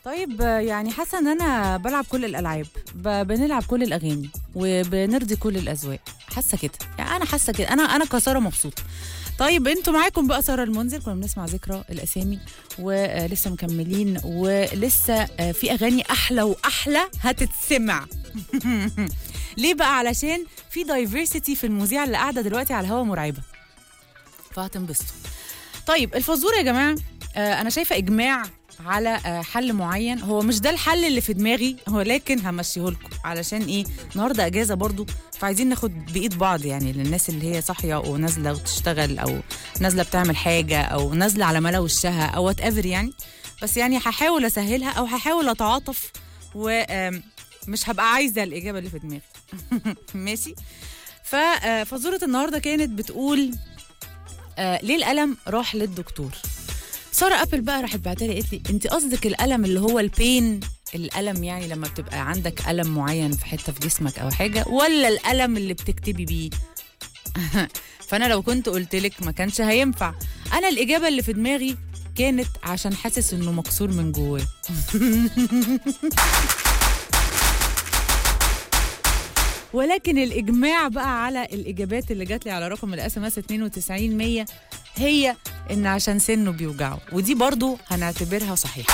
طيب آه، يعني حاسه ان انا بلعب كل الالعاب ب- بنلعب كل الاغاني وبنرضي كل الاذواق حاسه كده يعني انا حاسه كده انا انا كساره مبسوطه طيب انتوا معاكم بقى ساره المنذر كنا بنسمع ذكرى الاسامي ولسه مكملين ولسه آه، في اغاني احلى واحلى هتتسمع ليه بقى علشان في دايفرسيتي في المذيعه اللي قاعده دلوقتي على الهوا مرعبه فهتنبسطوا طيب الفزوره يا جماعه آه، انا شايفه اجماع على آه، حل معين هو مش ده الحل اللي في دماغي ولكن همشيه لكم علشان ايه النهارده اجازه برضو فعايزين ناخد بايد بعض يعني للناس اللي هي صاحيه ونازله وتشتغل او نازله بتعمل حاجه او نازله على ملا وشها او وات ايفر يعني بس يعني هحاول اسهلها او هحاول اتعاطف ومش هبقى عايزه الاجابه اللي في دماغي ماشي ففزوره النهارده كانت بتقول آه ليه القلم راح للدكتور ساره ابل بقى راحت بعتها لي قالت لي انت قصدك الالم اللي هو البين الالم يعني لما بتبقى عندك الم معين في حته في جسمك او حاجه ولا الالم اللي بتكتبي بيه فانا لو كنت قلت لك ما كانش هينفع انا الاجابه اللي في دماغي كانت عشان حاسس انه مكسور من جواه ولكن الاجماع بقى على الاجابات اللي جات لي على رقم الاس ام اس 92 100 هي ان عشان سنه بيوجعه ودي برضو هنعتبرها صحيحه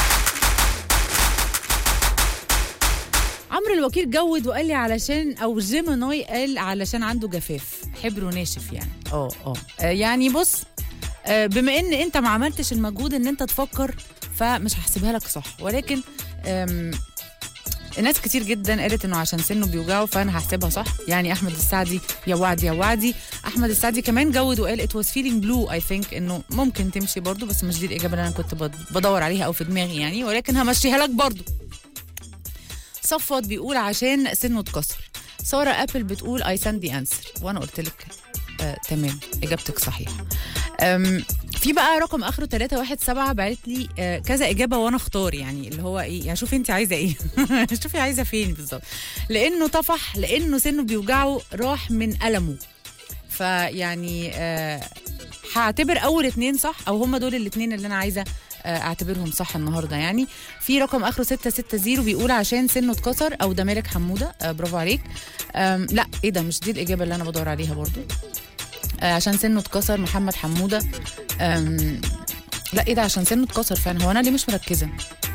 عمرو الوكيل جود وقال لي علشان او جيميناي قال علشان عنده جفاف حبره ناشف يعني اه اه آه، يعني بص آه، بما ان انت ما عملتش المجهود ان انت تفكر فمش هحسبها لك صح ولكن آم، الناس كتير جدا قالت انه عشان سنه بيوجعه فانا هحسبها صح يعني احمد السعدي يا وعدي يا وعدي احمد السعدي كمان جود وقال ات واز فيلينج بلو اي ثينك انه ممكن تمشي برضو بس مش دي الاجابه اللي انا كنت بد- بدور عليها او في دماغي يعني ولكن همشيها لك برضو صفوت بيقول عشان سنه اتكسر ساره ابل بتقول اي ساند دي انسر وانا قلت لك آه تمام اجابتك صحيحه أم في بقى رقم اخره 317 بعت لي آه كذا اجابه وانا اختار يعني اللي هو ايه يعني شوفي انت عايزه ايه شوفي عايزه فين بالظبط لانه طفح لانه سنه بيوجعه راح من المه فيعني آه هعتبر اول اتنين صح او هم دول الاتنين اللي انا عايزه آه، اعتبرهم صح النهارده يعني في رقم اخره 660 بيقول عشان سنه اتكسر او ده مالك حموده آه برافو عليك آم، لا ايه ده مش دي الاجابه اللي انا بدور عليها برضو آه عشان سنه اتكسر محمد حموده آم، لا ايه ده عشان سنه اتكسر فعلا هو انا ليه مش مركزه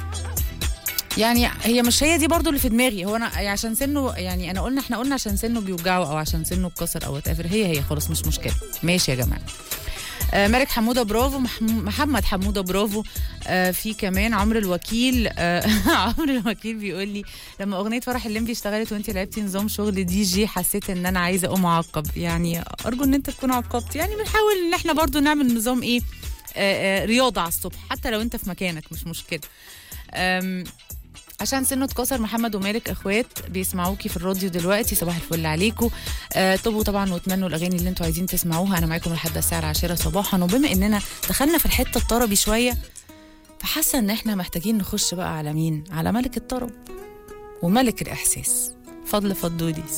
يعني هي مش هي دي برضو اللي في دماغي هو انا عشان سنه يعني انا قلنا احنا قلنا عشان سنه بيوجعه او عشان سنه اتكسر او whatever هي هي خلاص مش مشكله ماشي يا جماعه آه مالك حموده برافو مح- محمد حموده برافو آه في كمان عمرو الوكيل آه عمرو الوكيل بيقول لي لما اغنيه فرح الليمبي اشتغلت وانت لعبتي نظام شغل دي جي حسيت ان انا عايزه اقوم اعقب يعني ارجو ان انت تكون عقبت يعني بنحاول ان احنا برضو نعمل نظام ايه آه آه رياضه على الصبح حتى لو انت في مكانك مش مشكله آم، عشان سنه اتكسر محمد ومالك اخوات بيسمعوكي في الراديو دلوقتي صباح الفل عليكم آه طبوا طبعا واتمنوا الاغاني اللي انتوا عايزين تسمعوها انا معاكم لحد الساعه العاشرة صباحا وبما اننا دخلنا في الحته الطربي شويه فحاسه ان احنا محتاجين نخش بقى على مين على ملك الطرب وملك الاحساس فضل فضولي